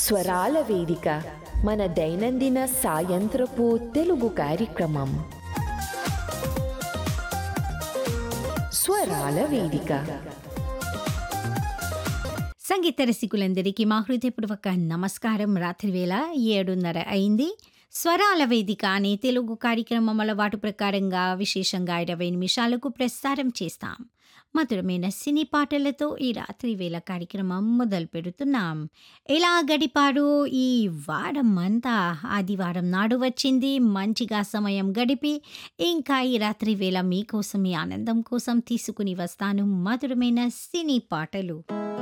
స్వరాల వేదిక మన దైనందిన సాయంత్రపు తెలుగు కార్యక్రమం స్వరాల వేదిక సంగీత రసికులందరికీ మా హృదయపూర్వక నమస్కారం రాత్రి వేళ ఏడున్నర అయింది స్వరాల వేదిక అనే తెలుగు కార్యక్రమం అలవాటు ప్రకారంగా విశేషంగా ఇరవై నిమిషాలకు ప్రసారం చేస్తాం మధురమైన సినీ పాటలతో ఈ రాత్రి వేళ కార్యక్రమం మొదలు పెడుతున్నాం ఎలా గడిపారు ఈ వారం అంతా ఆదివారం నాడు వచ్చింది మంచిగా సమయం గడిపి ఇంకా ఈ రాత్రి వేళ మీకోసం మీ ఆనందం కోసం తీసుకుని వస్తాను మధురమైన సినీ పాటలు